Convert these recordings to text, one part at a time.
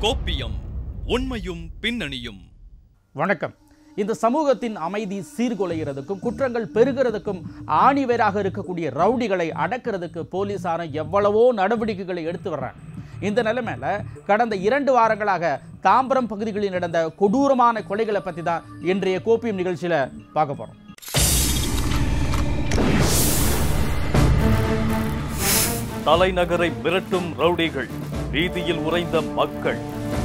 கோப்பியம் உண்மையும் பின்னணியும் வணக்கம் இந்த சமூகத்தின் அமைதி சீர்குலைகிறதுக்கும் குற்றங்கள் பெருகிறதுக்கும் ஆணிவேராக இருக்கக்கூடிய ரவுடிகளை அடக்கிறதுக்கு போலீசாரும் எவ்வளவோ நடவடிக்கைகளை எடுத்து வர்றாங்க இந்த நிலைமையில கடந்த இரண்டு வாரங்களாக தாம்பரம் பகுதிகளில் நடந்த கொடூரமான கொலைகளை பற்றி தான் இன்றைய கோப்பியம் நிகழ்ச்சியில பார்க்க போறோம் தலைநகரை மிரட்டும் ரவுடிகள் வீதியில் உறைந்த மக்கள்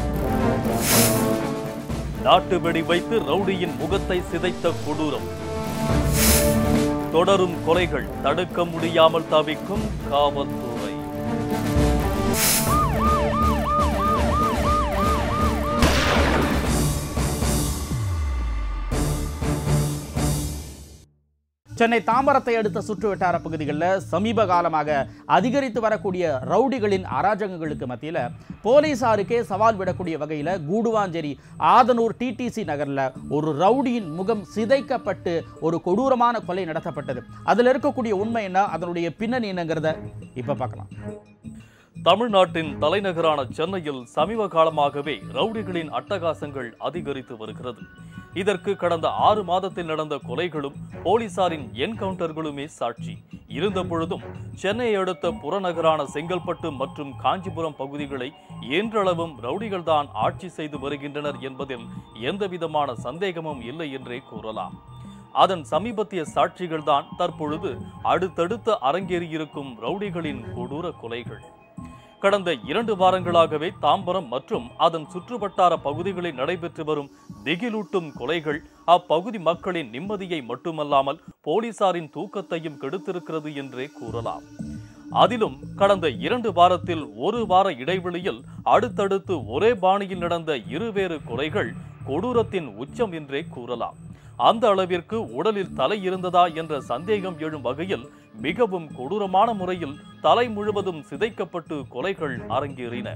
நாட்டு வெடி வைத்து ரவுடியின் முகத்தை சிதைத்த கொடூரம் தொடரும் கொலைகள் தடுக்க முடியாமல் தவிக்கும் காவல்துறை சென்னை தாம்பரத்தை அடுத்த சுற்றுவட்டார பகுதிகளில் சமீப காலமாக அதிகரித்து வரக்கூடிய ரவுடிகளின் அராஜகங்களுக்கு மத்தியில் போலீசாருக்கே சவால் விடக்கூடிய வகையில் கூடுவாஞ்சேரி ஆதனூர் டிடிசி நகரில் ஒரு ரவுடியின் முகம் சிதைக்கப்பட்டு ஒரு கொடூரமான கொலை நடத்தப்பட்டது அதில் இருக்கக்கூடிய உண்மை என்ன அதனுடைய பின்னணி என்னங்கிறத இப்போ பார்க்கலாம் தமிழ்நாட்டின் தலைநகரான சென்னையில் சமீப காலமாகவே ரவுடிகளின் அட்டகாசங்கள் அதிகரித்து வருகிறது இதற்கு கடந்த ஆறு மாதத்தில் நடந்த கொலைகளும் போலீசாரின் என்கவுண்டர்களுமே சாட்சி இருந்த பொழுதும் சென்னையை அடுத்த புறநகரான செங்கல்பட்டு மற்றும் காஞ்சிபுரம் பகுதிகளை இன்றளவும் ரவுடிகள்தான் ஆட்சி செய்து வருகின்றனர் என்பதில் எந்தவிதமான சந்தேகமும் இல்லை என்றே கூறலாம் அதன் சமீபத்திய சாட்சிகள்தான் தற்பொழுது அடுத்தடுத்த அரங்கேறியிருக்கும் ரவுடிகளின் கொடூர கொலைகள் கடந்த இரண்டு வாரங்களாகவே தாம்பரம் மற்றும் அதன் சுற்றுவட்டார பகுதிகளில் நடைபெற்று வரும் திகிலூட்டும் கொலைகள் அப்பகுதி மக்களின் நிம்மதியை மட்டுமல்லாமல் போலீசாரின் தூக்கத்தையும் கெடுத்திருக்கிறது என்றே கூறலாம் அதிலும் கடந்த இரண்டு வாரத்தில் ஒரு வார இடைவெளியில் அடுத்தடுத்து ஒரே பாணியில் நடந்த இருவேறு கொலைகள் கொடூரத்தின் உச்சம் என்றே கூறலாம் அந்த அளவிற்கு உடலில் தலை இருந்ததா என்ற சந்தேகம் எழும் வகையில் மிகவும் கொடூரமான முறையில் தலை முழுவதும் சிதைக்கப்பட்டு கொலைகள் அரங்கேறின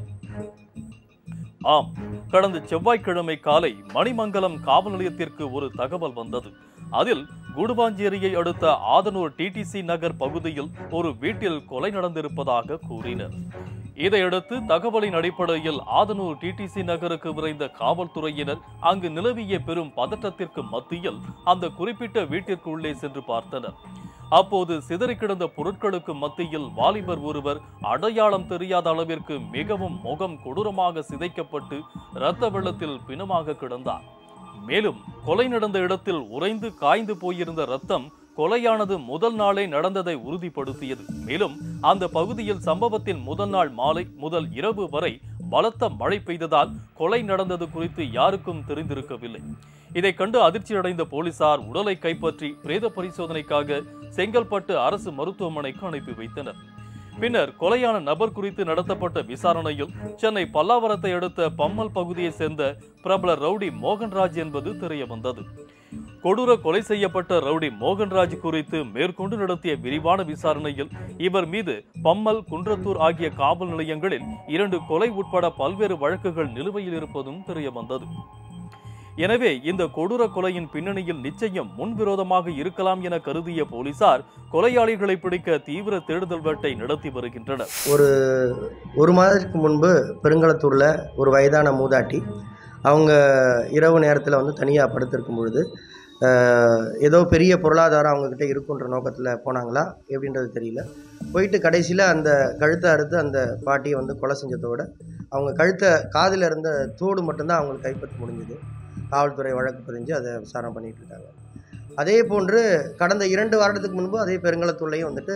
ஆம் கடந்த செவ்வாய்க்கிழமை காலை மணிமங்கலம் காவல் நிலையத்திற்கு ஒரு தகவல் வந்தது அதில் குடுவாஞ்சேரியை அடுத்த ஆதனூர் டிடிசி நகர் பகுதியில் ஒரு வீட்டில் கொலை நடந்திருப்பதாக கூறினர் இதையடுத்து தகவலின் அடிப்படையில் ஆதனூர் டிடிசி நகருக்கு விரைந்த காவல்துறையினர் அங்கு நிலவிய பெரும் பதற்றத்திற்கு மத்தியில் அந்த குறிப்பிட்ட வீட்டிற்கு உள்ளே சென்று பார்த்தனர் அப்போது சிதறி கிடந்த பொருட்களுக்கு மத்தியில் வாலிபர் ஒருவர் அடையாளம் தெரியாத அளவிற்கு மிகவும் முகம் கொடூரமாக சிதைக்கப்பட்டு இரத்த வெள்ளத்தில் பிணமாக கிடந்தார் மேலும் கொலை நடந்த இடத்தில் உறைந்து காய்ந்து போயிருந்த ரத்தம் கொலையானது முதல் நாளே நடந்ததை உறுதிப்படுத்தியது மேலும் அந்த பகுதியில் சம்பவத்தின் முதல் நாள் மாலை முதல் இரவு வரை பலத்த மழை பெய்ததால் கொலை நடந்தது குறித்து யாருக்கும் தெரிந்திருக்கவில்லை இதை கண்டு அதிர்ச்சியடைந்த போலீசார் உடலை கைப்பற்றி பிரேத பரிசோதனைக்காக செங்கல்பட்டு அரசு மருத்துவமனைக்கு அனுப்பி வைத்தனர் பின்னர் கொலையான நபர் குறித்து நடத்தப்பட்ட விசாரணையில் சென்னை பல்லாவரத்தை அடுத்த பம்மல் பகுதியைச் சேர்ந்த பிரபல ரவுடி மோகன்ராஜ் என்பது தெரிய வந்தது கொடூர கொலை செய்யப்பட்ட ரவுடி மோகன்ராஜ் குறித்து மேற்கொண்டு நடத்திய விரிவான விசாரணையில் இவர் மீது பம்மல் குன்றத்தூர் ஆகிய காவல் நிலையங்களில் இரண்டு கொலை உட்பட பல்வேறு வழக்குகள் நிலுவையில் இருப்பதும் தெரிய வந்தது எனவே இந்த கொடூர கொலையின் பின்னணியில் நிச்சயம் முன்விரோதமாக இருக்கலாம் என கருதிய போலீசார் கொலையாளிகளை பிடிக்க தீவிர தேடுதல் வேட்டை நடத்தி வருகின்றனர் ஒரு ஒரு மாதத்துக்கு முன்பு பெருங்களத்தூரில் ஒரு வயதான மூதாட்டி அவங்க இரவு நேரத்தில் வந்து தனியாக படுத்திருக்கும் பொழுது ஆஹ், ஏதோ பெரிய பொருளாதாரம் அவங்கக்கிட்ட இருக்குன்ற நோக்கத்தில் போனாங்களா எப்படின்றது தெரியல போயிட்டு கடைசியில் அந்த கழுத்தை அறுத்து அந்த பாட்டியை வந்து கொலை செஞ்சதோட அவங்க கழுத்தை காதில் இருந்த தோடு மட்டும்தான் அவங்களுக்கு கைப்பற்ற முடிஞ்சது காவல்துறை வழக்கு பதிஞ்சு அதை விசாரணை பண்ணிட்டு இருக்காங்க அதே போன்று கடந்த இரண்டு வருடத்துக்கு முன்பு அதே பெருங்களத்தூர்லையும் வந்துட்டு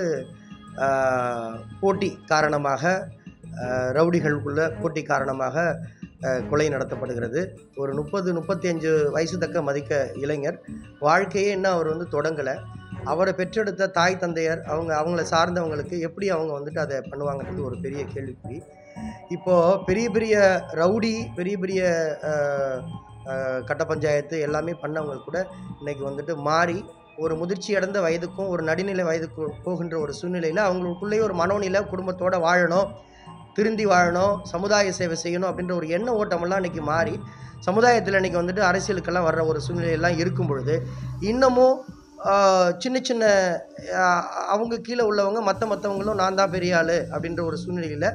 ஆஹ், போட்டி காரணமாக ஆஹ், ரவுடிகளுக்குள்ள போட்டி காரணமாக ஆஹ், கொலை நடத்தப்படுகிறது ஒரு முப்பது முப்பத்தி அஞ்சு வயசு தக்க மதிக்க இளைஞர் வாழ்க்கையே இன்னும் அவர் வந்து தொடங்கலை அவரை பெற்றெடுத்த தாய் தந்தையர் அவங்க அவங்கள சார்ந்தவங்களுக்கு எப்படி அவங்க வந்துட்டு அதை பண்ணுவாங்கன்றது ஒரு பெரிய கேள்விக்குறி இப்போது பெரிய பெரிய ரவுடி பெரிய பெரிய ஆஹ், ஆஹ், கட்ட பஞ்சாயத்து எல்லாமே பண்ணவங்க கூட இன்னைக்கு வந்துட்டு மாறி ஒரு முதிர்ச்சி அடைந்த வயதுக்கும் ஒரு நடுநிலை வயதுக்கு போகின்ற ஒரு சூழ்நிலையில் அவங்களுக்குள்ளேயே ஒரு மனோநிலை குடும்பத்தோட வாழணும் திருந்தி வாழணும் சமுதாய சேவை செய்யணும் அப்படின்ற ஒரு எண்ண ஓட்டமெல்லாம் இன்னைக்கு மாறி சமுதாயத்தில் இன்னைக்கு வந்துட்டு அரசியலுக்கெல்லாம் வர்ற ஒரு சூழ்நிலையெல்லாம் இருக்கும் பொழுது இன்னமும் ஆஹ், சின்ன சின்ன ஆஹ், அவங்க கீழே உள்ளவங்க மற்ற மற்றவங்களும் நான் தான் பெரிய ஆள் அப்படின்ற ஒரு சூழ்நிலையில்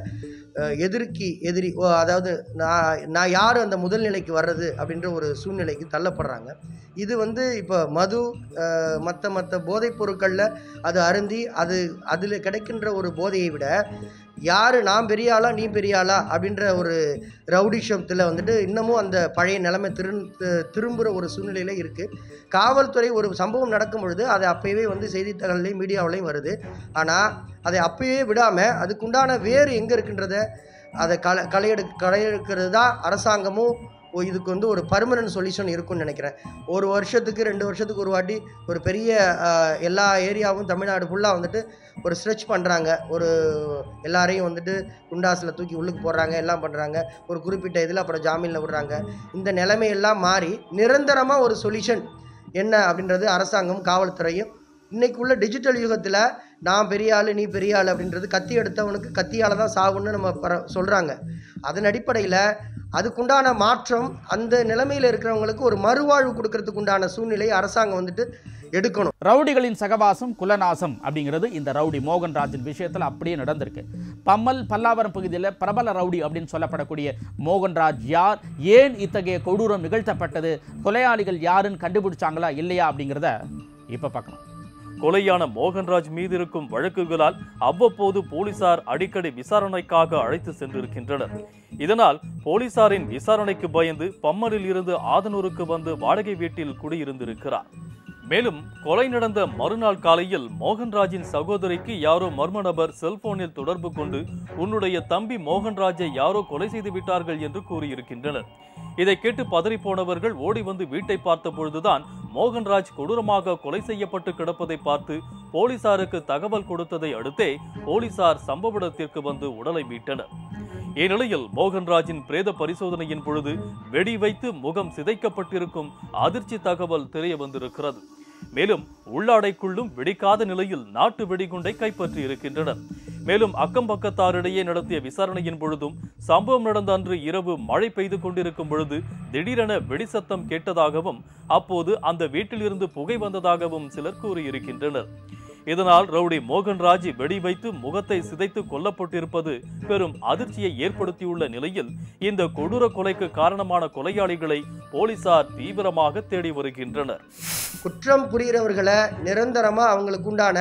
அஹ், எதிர்க்கி எதிரி ஓ, அதாவது நான் நான் யார் அந்த முதல் நிலைக்கு வர்றது அப்படின்ற ஒரு சூழ்நிலைக்கு தள்ளப்படுறாங்க இது வந்து இப்போ மது மற்ற மற்ற போதைப் பொருட்களில் அது அருந்தி அது அதில் கிடைக்கின்ற ஒரு போதையை விட யார் நான் பெரிய ஆளா நீ பெரிய ஆளா அப்படின்ற ஒரு ரவுடிஷத்தில் வந்துட்டு இன்னமும் அந்த பழைய நிலைமை திரு திரும்புகிற ஒரு சூழ்நிலையில் இருக்குது காவல்துறை ஒரு சம்பவம் நடக்கும் பொழுது அது அப்போவே வந்து செய்தித்தாள்லையும் மீடியாவிலையும் வருது ஆனால் அதை அப்பயே விடாமல் அதுக்குண்டான வேறு எங்கே இருக்குன்றத அதை களை களையெடு களையெடுக்கிறது தான் அரசாங்கமும் ஓ, இதுக்கு வந்து ஒரு பர்மனன்ட் சொல்யூஷன் இருக்கும்னு நினைக்கிறேன் ஒரு வருஷத்துக்கு ரெண்டு வருஷத்துக்கு ஒரு வாட்டி ஒரு பெரிய ஆஹ், எல்லா ஏரியாவும் தமிழ்நாடு ஃபுல்லாக வந்துட்டு ஒரு ஸ்ட்ரெச் பண்ணுறாங்க ஒரு எல்லாரையும் வந்துட்டு குண்டாஸில் தூக்கி உள்ளுக்கு போடுறாங்க எல்லாம் பண்ணுறாங்க ஒரு குறிப்பிட்ட இதில் அப்புறம் ஜாமீனில் விடுறாங்க இந்த நிலைமையெல்லாம் மாறி நிரந்தரமாக ஒரு சொல்யூஷன் என்ன அப்படின்றது அரசாங்கம் காவல்துறையும் இன்னைக்கு உள்ள டிஜிட்டல் யுகத்தில் நான் பெரிய ஆள் நீ பெரிய ஆள் அப்படின்றது கத்தி எடுத்தவனுக்கு கத்தியால் தான் சாகுன்னு நம்ம பர சொல்கிறாங்க அதன் அடிப்படையில் அதுக்குண்டான மாற்றம் அந்த நிலைமையில் இருக்கிறவங்களுக்கு ஒரு மறுவாழ்வு கொடுக்கறதுக்கு உண்டான சூழ்நிலையை அரசாங்கம் வந்துட்டு எடுக்கணும் ரவுடிகளின் சகவாசம் குலநாசம் அப்படிங்கிறது இந்த ரவுடி மோகன்ராஜின் விஷயத்தில் அப்படியே நடந்திருக்கு பம்மல் பல்லாவரம் பகுதியில் பிரபல ரவுடி அப்படின்னு சொல்லப்படக்கூடிய மோகன்ராஜ் யார் ஏன் இத்தகைய கொடூரம் நிகழ்த்தப்பட்டது கொலையாளிகள் யாருன்னு கண்டுபிடிச்சாங்களா இல்லையா அப்படிங்கிறத இப்போ பார்க்கலாம் கொலையான மோகன்ராஜ் மீது இருக்கும் வழக்குகளால் அவ்வப்போது போலீசார் அடிக்கடி விசாரணைக்காக அழைத்து சென்றிருக்கின்றனர் இதனால் போலீசாரின் விசாரணைக்கு பயந்து பம்மலில் இருந்து ஆதனூருக்கு வந்து வாடகை வீட்டில் குடியிருந்திருக்கிறார் மேலும் கொலை நடந்த மறுநாள் காலையில் மோகன்ராஜின் சகோதரிக்கு யாரோ மர்ம நபர் செல்போனில் தொடர்பு கொண்டு உன்னுடைய தம்பி மோகன்ராஜை யாரோ கொலை செய்து விட்டார்கள் என்று கூறியிருக்கின்றனர் இதை கேட்டு பதறிப்போனவர்கள் ஓடி வந்து வீட்டை பார்த்த பொழுதுதான் மோகன்ராஜ் கொடூரமாக கொலை செய்யப்பட்டு கிடப்பதை பார்த்து போலீசாருக்கு தகவல் கொடுத்ததை அடுத்தே போலீசார் சம்பவ இடத்திற்கு வந்து உடலை மீட்டனர் இந்நிலையில் மோகன்ராஜின் பிரேத பரிசோதனையின் பொழுது வெடி வைத்து முகம் சிதைக்கப்பட்டிருக்கும் அதிர்ச்சி தகவல் தெரிய வந்திருக்கிறது மேலும் உள்ளாடைக்குள்ளும் வெடிக்காத நிலையில் நாட்டு வெடிகுண்டை கைப்பற்றி இருக்கின்றனர் மேலும் அக்கம் பக்கத்தாரிடையே நடத்திய விசாரணையின் பொழுதும் சம்பவம் நடந்த அன்று இரவு மழை பெய்து கொண்டிருக்கும் பொழுது திடீரென வெடி சத்தம் கேட்டதாகவும் அப்போது அந்த வீட்டிலிருந்து புகை வந்ததாகவும் சிலர் கூறியிருக்கின்றனர் இதனால் ரவுடி மோகன்ராஜ் வெடி வைத்து முகத்தை சிதைத்து கொல்லப்பட்டிருப்பது பெரும் அதிர்ச்சியை ஏற்படுத்தியுள்ள நிலையில் இந்த கொடூர கொலைக்கு காரணமான கொலையாளிகளை போலீசார் தீவிரமாக தேடி வருகின்றனர் குற்றம் புரிகிறவர்களை நிரந்தரமாக அவங்களுக்கு உண்டான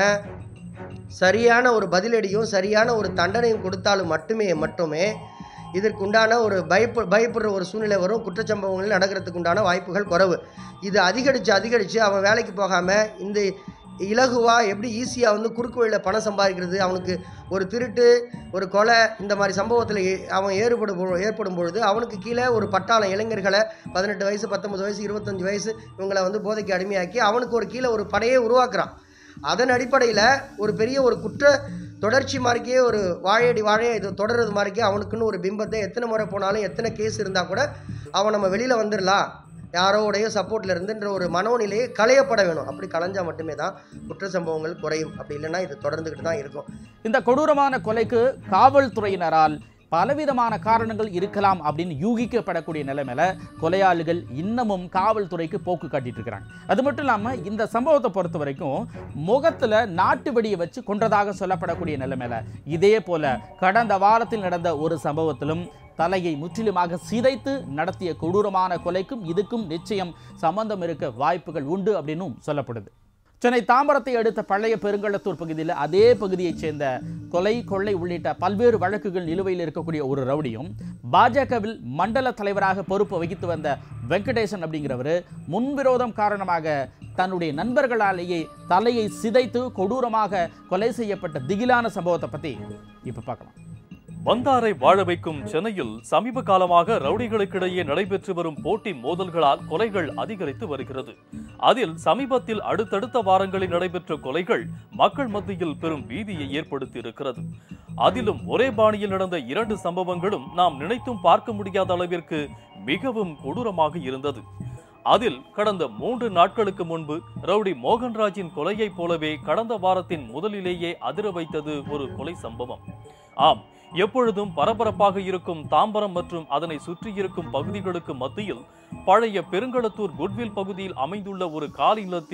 சரியான ஒரு பதிலடியும் சரியான ஒரு தண்டனையும் கொடுத்தாலும் மட்டுமே மட்டுமே இதற்குண்டான ஒரு பயப்ப பயப்படுற ஒரு சூழ்நிலை வரும் குற்றச்சம்பவங்கள் நடக்கிறதுக்கு உண்டான வாய்ப்புகள் குறைவு இது அதிகரித்து அதிகரித்து அவன் வேலைக்கு போகாமல் இந்த இலகுவா எப்படி ஈஸியாக வந்து குறுக்கு வழியில் பணம் சம்பாதிக்கிறது அவனுக்கு ஒரு திருட்டு ஒரு கொலை இந்த மாதிரி சம்பவத்தில் அவன் ஏற்படும் பொ- ஏற்படும் பொழுது அவனுக்கு கீழே ஒரு பட்டாளம் இளைஞர்களை பதினெட்டு வயசு பத்தொன்பது வயசு இருபத்தஞ்சு வயசு இவங்களை வந்து போதைக்கு அடிமையாக்கி அவனுக்கு ஒரு கீழே ஒரு படையே உருவாக்குறான் அதன் அடிப்படையில் ஒரு பெரிய ஒரு குற்ற தொடர்ச்சி மாதிரிக்கே ஒரு வாழையடி வாழையை இது தொடர்றது மாதிரிக்கே அவனுக்குன்னு ஒரு பிம்பத்தை எத்தனை முறை போனாலும் எத்தனை கேஸ் இருந்தால் கூட அவன் நம்ம வெளியில் வந்துடலாம் யாரோடைய சப்போர்ட்டில் இருந்துன்ற ஒரு மனோநிலையை களையப்பட வேணும் அப்படி களைஞ்சா மட்டுமே தான் குற்ற சம்பவங்கள் குறையும் அப்படி இல்லைன்னா இது தொடர்ந்துக்கிட்டு தான் இருக்கும் இந்த கொடூரமான கொலைக்கு காவல்துறையினரால் பலவிதமான காரணங்கள் இருக்கலாம் அப்படின்னு யூகிக்கப்படக்கூடிய நிலைமையில கொலையாளிகள் இன்னமும் காவல்துறைக்கு போக்கு காட்டிட்டு இருக்கிறாங்க அது மட்டும் இல்லாம இந்த சம்பவத்தை பொறுத்த வரைக்கும் முகத்துல நாட்டு வெடியை வச்சு கொன்றதாக சொல்லப்படக்கூடிய நிலைமையில இதே போல கடந்த வாரத்தில் நடந்த ஒரு சம்பவத்திலும் தலையை முற்றிலுமாக சிதைத்து நடத்திய கொடூரமான கொலைக்கும் இதுக்கும் நிச்சயம் சம்பந்தம் இருக்க வாய்ப்புகள் உண்டு அப்படின்னும் சொல்லப்படுது சென்னை தாம்பரத்தை அடுத்த பழைய பெருங்களத்தூர் பகுதியில் அதே பகுதியைச் சேர்ந்த கொலை கொள்ளை உள்ளிட்ட பல்வேறு வழக்குகள் நிலுவையில் இருக்கக்கூடிய ஒரு ரவுடியும் பாஜகவில் மண்டல தலைவராக பொறுப்பு வகித்து வந்த வெங்கடேசன் அப்படிங்கிறவர் முன்விரோதம் காரணமாக தன்னுடைய நண்பர்களாலேயே தலையை சிதைத்து கொடூரமாக கொலை செய்யப்பட்ட திகிலான சம்பவத்தை பற்றி இப்போ பார்க்கலாம் வந்தாரை வாழ வைக்கும் சென்னையில் சமீப காலமாக ரவுடிகளுக்கிடையே நடைபெற்று வரும் போட்டி மோதல்களால் கொலைகள் அதிகரித்து வருகிறது அதில் சமீபத்தில் அடுத்தடுத்த வாரங்களில் நடைபெற்ற கொலைகள் மக்கள் மத்தியில் பெரும் பீதியை ஏற்படுத்தி இருக்கிறது அதிலும் ஒரே பாணியில் நடந்த இரண்டு சம்பவங்களும் நாம் நினைத்தும் பார்க்க முடியாத அளவிற்கு மிகவும் கொடூரமாக இருந்தது அதில் கடந்த மூன்று நாட்களுக்கு முன்பு ரவுடி மோகன்ராஜின் கொலையைப் போலவே கடந்த வாரத்தின் முதலிலேயே அதிர வைத்தது ஒரு கொலை சம்பவம் ஆம் எப்பொழுதும் பரபரப்பாக இருக்கும் தாம்பரம் மற்றும் அதனை சுற்றியிருக்கும் பகுதிகளுக்கு மத்தியில் பழைய பெருங்களத்தூர் குட்வில் பகுதியில் அமைந்துள்ள ஒரு காலி நிலத்தில்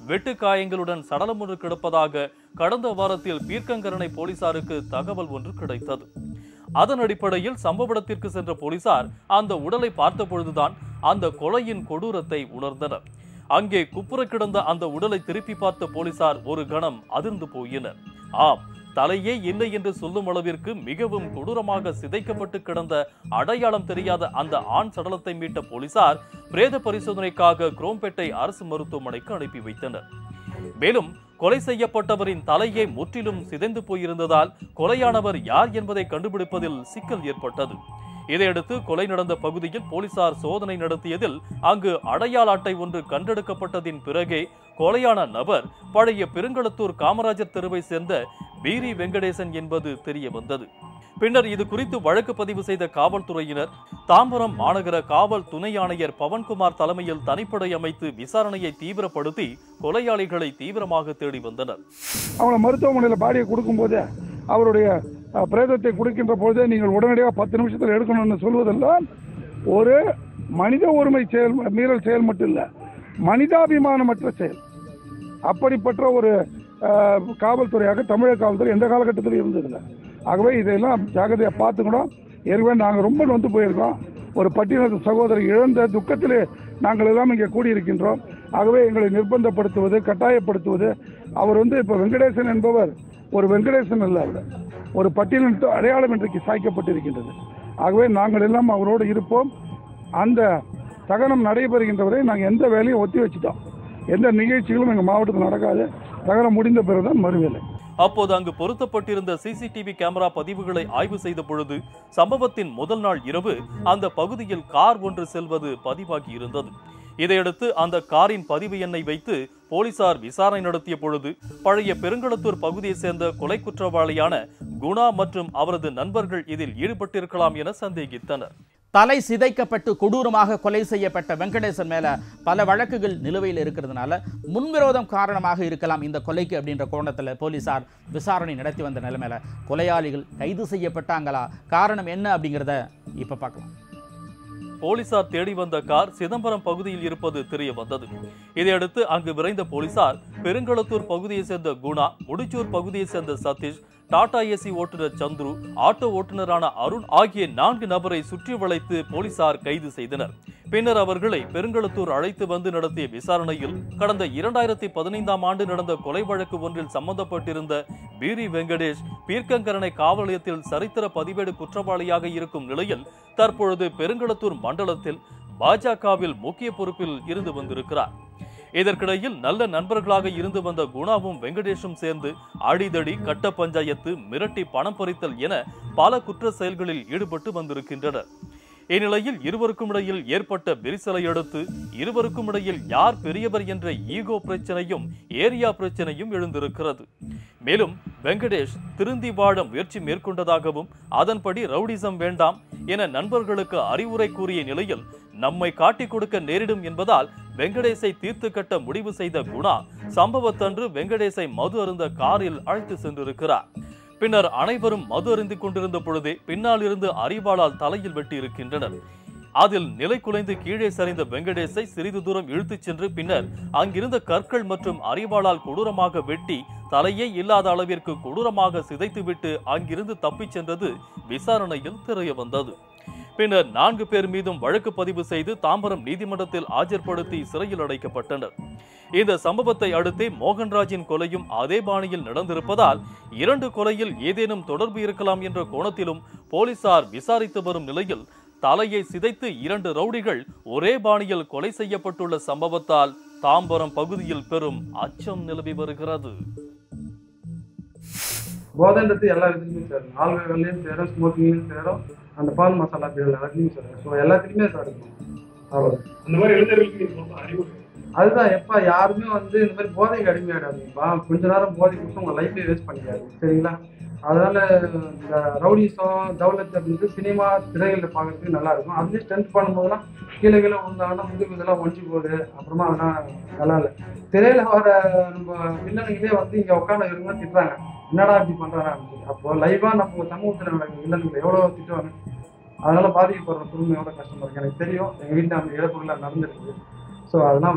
வெட்டுக்காயங்களுடன் சடலம் ஒன்று கிடப்பதாக கடந்த வாரத்தில் பீர்க்கங்கரணை போலீசாருக்கு தகவல் ஒன்று கிடைத்தது அதன் அடிப்படையில் சம்பவ இடத்திற்கு சென்ற போலீசார் அந்த உடலை பார்த்த பொழுதுதான் அந்த கொலையின் கொடூரத்தை உணர்ந்தனர் அங்கே குப்புற கிடந்த அந்த உடலை திருப்பி பார்த்த போலீசார் ஒரு கணம் அதிர்ந்து போயினர் ஆம் தலையே இல்லை என்று சொல்லும் அளவிற்கு மிகவும் கொடூரமாக சிதைக்கப்பட்டு கிடந்த அடையாளம் தெரியாத அந்த ஆண் சடலத்தை மீட்ட போலீசார் பிரேத பரிசோதனைக்காக குரோம்பேட்டை அரசு மருத்துவமனைக்கு அனுப்பி வைத்தனர் மேலும் கொலை செய்யப்பட்டவரின் தலையே முற்றிலும் சிதைந்து போயிருந்ததால் கொலையானவர் யார் என்பதை கண்டுபிடிப்பதில் சிக்கல் ஏற்பட்டது இதையடுத்து கொலை நடந்த பகுதியில் போலீசார் சோதனை நடத்தியதில் அங்கு அடையாள அட்டை ஒன்று கண்டெடுக்கப்பட்டதின் பிறகே கொலையான நபர் பழைய பெருங்களத்தூர் காமராஜர் தெருவை சேர்ந்த பீரி வெங்கடேசன் என்பது தெரிய வந்தது பின்னர் இது குறித்து வழக்கு பதிவு செய்த காவல்துறையினர் தாம்பரம் மாநகர காவல் துணை ஆணையர் பவன்குமார் தலைமையில் தனிப்படை அமைத்து விசாரணையை தீவிரப்படுத்தி கொலையாளிகளை தீவிரமாக தேடி வந்தனர் அவங்கள மருத்துவமனையில் பாடியை கொடுக்கும்போதே அவருடைய அஹ், பிரேதத்தை கொடுக்கின்ற பொழுதே நீங்கள் உடனடியாக பத்து நிமிஷத்தில் எடுக்கணும்னு சொல்வதெல்லாம் ஒரு மனித உரிமை செயல் மீறல் செயல் மட்டும் இல்லை மனிதாபிமானமற்ற செயல் அப்படிப்பட்ட ஒரு அஹ், காவல்துறையாக தமிழக காவல்துறை எந்த காலகட்டத்திலும் இருந்ததில்லை ஆகவே இதையெல்லாம் ஜாகிரதையாக பார்த்துக்கணும் ஏற்கனவே நாங்கள் ரொம்ப நொந்து போயிருக்கோம் ஒரு பட்டியலத்து சகோதரி இழந்த துக்கத்திலே நாங்கள் எல்லாம் இங்கே கூடியிருக்கின்றோம் ஆகவே எங்களை நிர்பந்தப்படுத்துவது கட்டாயப்படுத்துவது அவர் வந்து இப்போ வெங்கடேசன் என்பவர் ஒரு வெங்கடேசன் அல்ல அவர் ஒரு பட்டியலின் அடையாளம் இன்றைக்கு சாய்க்கப்பட்டிருக்கின்றது ஆகவே நாங்கள் எல்லாம் அவரோடு இருப்போம் அந்த தகனம் நடைபெறுகின்ற வரை நாங்கள் எந்த வேலையும் ஒத்தி வச்சுட்டோம் எந்த நிகழ்ச்சிகளும் எங்கள் மாவட்டத்தில் நடக்காது தகனம் முடிந்த பிறகுதான் மறுவேலை அப்போது அங்கு பொருத்தப்பட்டிருந்த சிசிடிவி கேமரா பதிவுகளை ஆய்வு செய்த பொழுது சம்பவத்தின் முதல் நாள் இரவு அந்த பகுதியில் கார் ஒன்று செல்வது பதிவாகி இருந்தது இதையடுத்து அந்த காரின் பதிவு எண்ணை வைத்து போலீசார் விசாரணை நடத்திய பொழுது பழைய பெருங்களத்தூர் பகுதியைச் சேர்ந்த கொலை குற்றவாளியான குணா மற்றும் அவரது நண்பர்கள் இதில் ஈடுபட்டிருக்கலாம் என சந்தேகித்தனர் தலை சிதைக்கப்பட்டு கொடூரமாக கொலை செய்யப்பட்ட வெங்கடேசன் மேல பல வழக்குகள் நிலுவையில் இருக்கிறதுனால முன்விரோதம் காரணமாக இருக்கலாம் இந்த கொலைக்கு அப்படின்ற கோணத்துல போலீசார் விசாரணை நடத்தி வந்த நிலைமையில கொலையாளிகள் கைது செய்யப்பட்டாங்களா காரணம் என்ன அப்படிங்கிறத இப்ப பார்க்கலாம் போலீசார் தேடி வந்த கார் சிதம்பரம் பகுதியில் இருப்பது தெரிய வந்தது இதையடுத்து அங்கு விரைந்த போலீசார் பெருங்களத்தூர் பகுதியைச் சேர்ந்த குணா முடிச்சூர் பகுதியைச் சேர்ந்த சதீஷ் டாடா ஏசி ஓட்டுநர் சந்துரு ஆட்டோ ஓட்டுநரான அருண் ஆகிய நான்கு நபரை சுற்றி வளைத்து போலீசார் கைது செய்தனர் பின்னர் அவர்களை பெருங்களத்தூர் அழைத்து வந்து நடத்திய விசாரணையில் கடந்த இரண்டாயிரத்தி பதினைந்தாம் ஆண்டு நடந்த கொலை வழக்கு ஒன்றில் சம்பந்தப்பட்டிருந்த பீரி வெங்கடேஷ் பீர்க்கங்கரணை காவல் நிலையத்தில் சரித்திர பதிவேடு குற்றவாளியாக இருக்கும் நிலையில் தற்பொழுது பெருங்களத்தூர் மண்டலத்தில் பாஜகவில் முக்கிய பொறுப்பில் இருந்து வந்திருக்கிறார் இதற்கிடையில் நல்ல நண்பர்களாக இருந்து வந்த குணாவும் வெங்கடேஷும் சேர்ந்து அடிதடி கட்ட பஞ்சாயத்து மிரட்டி பணம் பறித்தல் என பல குற்ற செயல்களில் ஈடுபட்டு வந்திருக்கின்றனர் இந்நிலையில் இருவருக்கும் இடையில் ஏற்பட்ட விரிசலை அடுத்து இருவருக்கும் இடையில் யார் பெரியவர் என்ற ஈகோ பிரச்சனையும் ஏரியா பிரச்சனையும் எழுந்திருக்கிறது மேலும் வெங்கடேஷ் திருந்தி வாழ முயற்சி மேற்கொண்டதாகவும் அதன்படி ரவுடிசம் வேண்டாம் என நண்பர்களுக்கு அறிவுரை கூறிய நிலையில் நம்மை காட்டிக் கொடுக்க நேரிடும் என்பதால் வெங்கடேசை தீர்த்து கட்ட முடிவு செய்த குணா சம்பவத்தன்று வெங்கடேசை மது அருந்த காரில் அழைத்து சென்றிருக்கிறார் பின்னர் அனைவரும் மது அருந்திக் கொண்டிருந்த பொழுதே பின்னால் இருந்து அரிவாளால் தலையில் வெட்டி இருக்கின்றனர் அதில் நிலை குலைந்து கீழே சரிந்த வெங்கடேசை சிறிது தூரம் இழுத்துச் சென்று பின்னர் அங்கிருந்த கற்கள் மற்றும் அரிவாளால் கொடூரமாக வெட்டி தலையே இல்லாத அளவிற்கு கொடூரமாக சிதைத்துவிட்டு அங்கிருந்து தப்பிச் சென்றது விசாரணையில் தெரிய வந்தது பின்னர் நான்கு பேர் மீதும் வழக்கு பதிவு செய்து தாம்பரம் நீதிமன்றத்தில் ஆஜர்படுத்தி சிறையில் அடைக்கப்பட்டனர் இந்த சம்பவத்தை அடுத்தே மோகன்ராஜின் கொலையும் அதே பாணியில் நடந்திருப்பதால் இரண்டு கொலையில் ஏதேனும் தொடர்பு இருக்கலாம் என்ற கோணத்திலும் போலீசார் விசாரித்து வரும் நிலையில் தலையை சிதைத்து இரண்டு ரவுடிகள் ஒரே பாணியில் கொலை செய்யப்பட்டுள்ள சம்பவத்தால் தாம்பரம் பகுதியில் பெரும் அச்சம் நிலவி வருகிறது போதைன்றது எல்லா விதத்துலையும் சேரும் ஆல்கஹால்லையும் சேரும் ஸ்மோக்கிங்லையும் சேரும் அந்த பால் மசாலா பீடல் எல்லாத்துலையும் சேரும் ஸோ எல்லாத்துலேயுமே சார் இருக்கும் அவ்வளோ அந்த மாதிரி இளைஞர்களுக்கு நீங்க சொல்ற அறிவுரை அதுதான் எப்பா யாருமே வந்து இந்த மாதிரி போதைக்கு அடிமையாடாதுப்பா கொஞ்ச நேரம் போதை கொடுத்து உங்க லைஃப்லேயே வேஸ்ட் பண்ணிக்காது சரிங்களா அதனால இந்த ரவுடிசம் தௌலத் அப்படின்றது சினிமா திரைகளில் பார்க்கறதுக்கு நல்லா இருக்கும் அதுலேயே ஸ்ட்ரென்த் பண்ணும்போதெல்லாம் கீழே கீழே விழுந்தாங்கன்னா முதுகு இதெல்லாம் ஒஞ்சி போகுது அப்புறமா அதெல்லாம் நல்லா இல்லை திரையில வர நம்ம வில்லனுங்களே வந்து இங்கே உட்காந்து இருக்கும்போது திட்டுறாங்க என்னடா இப்படி பண்றாங்க அப்படின்னு சொல்லி. அப்போ லைவா நம்ம சமூகத்தில் நடக்கிற வில்லனுங்களை எவ்வளோ திட்டுவாங்க அதனால பாதிக்கப்படுற குடும்பம் எவ்வளோ கஷ்டமா இருக்கு எனக்கு தெரியும் எங்க வீட்டில் அந்த இழப்புகள்லாம் நடந்திருக்கு ஸோ அதெல்லாம் வேணாம்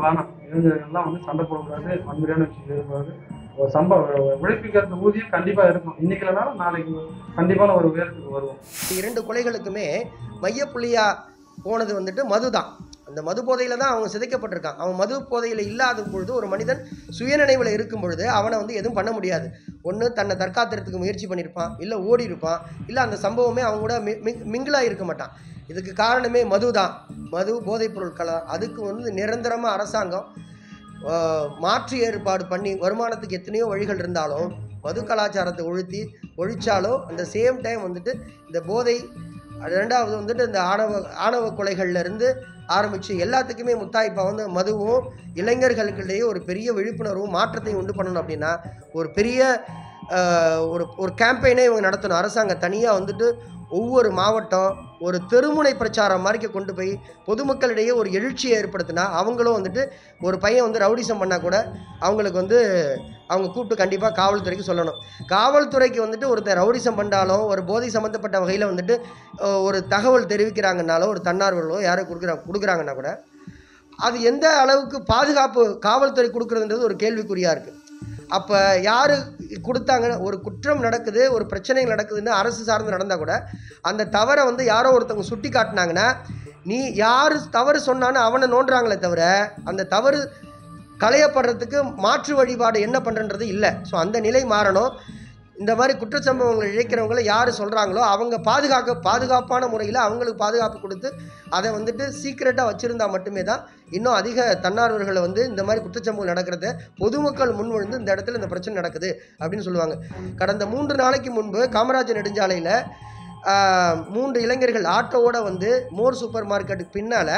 இளைஞர்கள்லாம் வந்து சண்டை போடக்கூடாது வன்முறையான விஷயம் செய்யக்கூடாது ஒரு சம்பவ உழைப்பிக்கிறது ஊதியம் கண்டிப்பா இருக்கும் இன்னைக்கு இல்லைனாலும் நாளைக்கு கண்டிப்பான ஒரு உயரத்துக்கு வருவோம் இரண்டு கொலைகளுக்குமே மையப்புள்ளியா போனது வந்துட்டு மதுதான் அந்த மது போதையில தான் அவங்க சிதைக்கப்பட்டிருக்கான் அவன் மது போதையில இல்லாத பொழுது ஒரு மனிதன் சுயநினைவில் இருக்கும் பொழுது அவனை வந்து எதுவும் பண்ண முடியாது ஒன்று தன்னை தற்காத்துறதுக்கு முயற்சி பண்ணியிருப்பான் இல்லை ஓடி இருப்பான் இல்லை அந்த சம்பவமே அவங்க கூட மி- மி- மிங்கிளாக இருக்க மாட்டான் இதுக்கு காரணமே மது தான் மது போதைப் பொருட்களை அதுக்கு வந்து நிரந்தரமாக அரசாங்கம் ஆஹ், மாற்று ஏற்பாடு பண்ணி வருமானத்துக்கு எத்தனையோ வழிகள் இருந்தாலும் மது கலாச்சாரத்தை ஒழுத்தி ஒழிச்சாலும் அந்த சேம் டைம் வந்துட்டு இந்த போதை ரெண்டாவது வந்துட்டு இந்த ஆணவ ஆணவ கொலைகள்ல இருந்து ஆரம்பித்து எல்லாத்துக்குமே முத்தாய்ப்பா வந்து மதுவும் இளைஞர்களுக்கிடையே ஒரு பெரிய விழிப்புணர்வும் மாற்றத்தையும் உண்டு பண்ணணும் அப்படின்னா ஒரு பெரிய ஆஹ், ஒரு ஒரு கேம்பெயினே இவங்க நடத்தணும் அரசாங்கம் தனியாக வந்துட்டு ஒவ்வொரு மாவட்டம் ஒரு தெருமுனை பிரச்சாரம் மாதிரி கொண்டு போய் பொதுமக்களிடையே ஒரு எழுச்சியை ஏற்படுத்தினா அவங்களும் வந்துட்டு ஒரு பையன் வந்து ரவுடிசம் பண்ணால் கூட அவங்களுக்கு வந்து அவங்க கூப்பிட்டு கண்டிப்பாக காவல்துறைக்கு சொல்லணும் காவல்துறைக்கு வந்துட்டு ஒருத்தர் ரவுடிசம் பண்ணாலும் ஒரு போதை சம்மந்தப்பட்ட வகையில் வந்துட்டு அஹ், ஒரு தகவல் தெரிவிக்கிறாங்கனாலோ ஒரு தன்னார்வலோ யாரோ கொடுக்குறா கொடுக்குறாங்கன்னா கூட அது எந்த அளவுக்கு பாதுகாப்பு காவல்துறை கொடுக்குறதுன்றது ஒரு கேள்விக்குறியாக இருக்குது அப்போ யார் கொடுத்தாங்க ஒரு குற்றம் நடக்குது ஒரு பிரச்சனைகள் நடக்குதுன்னு அரசு சார்ந்து நடந்தால் கூட அந்த தவறை வந்து யாரோ ஒருத்தவங்க சுட்டி காட்டினாங்கன்னா நீ யார் தவறு சொன்னான்னு அவனை நோண்டுறாங்களே தவிர அந்த தவறு களையப்படுறதுக்கு மாற்று வழிபாடு என்ன பண்ணுறது இல்லை ஸோ அந்த நிலை மாறணும் இந்த மாதிரி குற்றச்சம்பவங்கள் இழைக்கிறவங்கள யார் சொல்கிறாங்களோ அவங்க பாதுகாக்க பாதுகாப்பான முறையில் அவங்களுக்கு பாதுகாப்பு கொடுத்து அதை வந்துட்டு சீக்ரெட்டாக வச்சுருந்தா மட்டுமே தான் இன்னும் அதிக தன்னார்வர்களை வந்து இந்த மாதிரி குற்றச்சம்பவம் நடக்கிறத பொதுமக்கள் முன்வந்து இந்த இடத்துல இந்த பிரச்சனை நடக்குது அப்படின்னு சொல்லுவாங்க கடந்த மூன்று நாளைக்கு முன்பு காமராஜர் நெடுஞ்சாலையில் மூன்று இளைஞர்கள் ஆட்டோவோட வந்து மோர் சூப்பர் மார்க்கெட்டுக்கு பின்னால்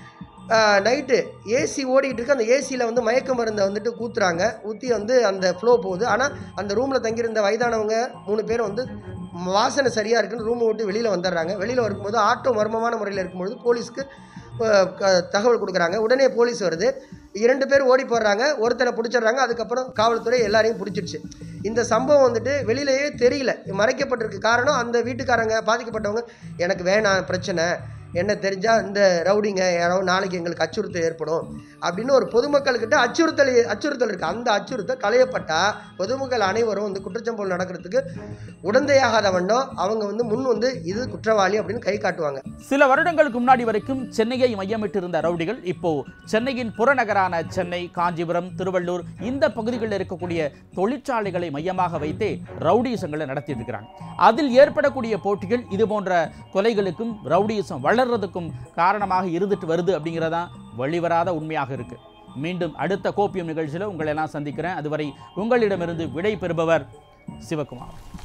நைட்டு ஏசி ஓடிட்டு இருக்கு அந்த ஏசியில் வந்து மயக்க மருந்தை வந்துட்டு ஊத்துறாங்க ஊற்றி வந்து அந்த ஃப்ளோ போகுது ஆனால் அந்த ரூமில் தங்கியிருந்த வயதானவங்க மூணு பேர் வந்து வாசனை சரியாக இருக்குன்னு ரூமை விட்டு வெளியில் வந்துடுறாங்க வெளியில் வரும்போது ஆட்டோ மர்மமான முறையில் இருக்கும்பொழுது போலீஸ்க்கு அஹ், க- தகவல் கொடுக்குறாங்க உடனே போலீஸ் வருது இரண்டு பேர் ஓடி போடுறாங்க ஒருத்தனை பிடிச்சிடுறாங்க அதுக்கப்புறம் காவல்துறை எல்லாரையும் பிடிச்சிடுச்சு இந்த சம்பவம் வந்துட்டு வெளியிலேயே தெரியல மறைக்கப்பட்டிருக்கு காரணம் அந்த வீட்டுக்காரங்க பாதிக்கப்பட்டவங்க எனக்கு வேணாம் பிரச்சனை என்ன தெரிஞ்சால் இந்த ரவுடிங்க யாரோ நாளைக்கு எங்களுக்கு அச்சுறுத்தல் ஏற்படும் அப்படின்னு ஒரு பொதுமக்கள்கிட்ட அச்சுறுத்தல் அச்சுறுத்தல் இருக்குது அந்த அச்சுறுத்தல் களையப்பட்டால் பொதுமக்கள் அனைவரும் வந்து குற்றச்சம்பவம் நடக்கிறதுக்கு உடந்தையாகாத வண்ணம் அவங்க வந்து முன் வந்து இது குற்றவாளி அப்படின்னு கை காட்டுவாங்க சில வருடங்களுக்கு முன்னாடி வரைக்கும் சென்னையை மையமிட்டிருந்த ரவுடிகள் இப்போ சென்னையின் புறநகரான சென்னை காஞ்சிபுரம் திருவள்ளூர் இந்த பகுதிகளில் இருக்கக்கூடிய தொழிற்சாலைகளை மையமாக வைத்தே ரவுடிசங்களை நடத்திட்டு இருக்கிறாங்க அதில் ஏற்படக்கூடிய போட்டிகள் இது போன்ற கொலைகளுக்கும் ரவுடிசம் வளர்றதுக்கும் காரணமாக இருந்துட்டு வருது அப்படிங்கிறதான் வெளிவராத உண்மையாக இருக்கு மீண்டும் அடுத்த கோப்பியம் நிகழ்ச்சியில் உங்களை எல்லாம் சந்திக்கிறேன் அதுவரை உங்களிடமிருந்து விடை பெறுபவர் சிவகுமார்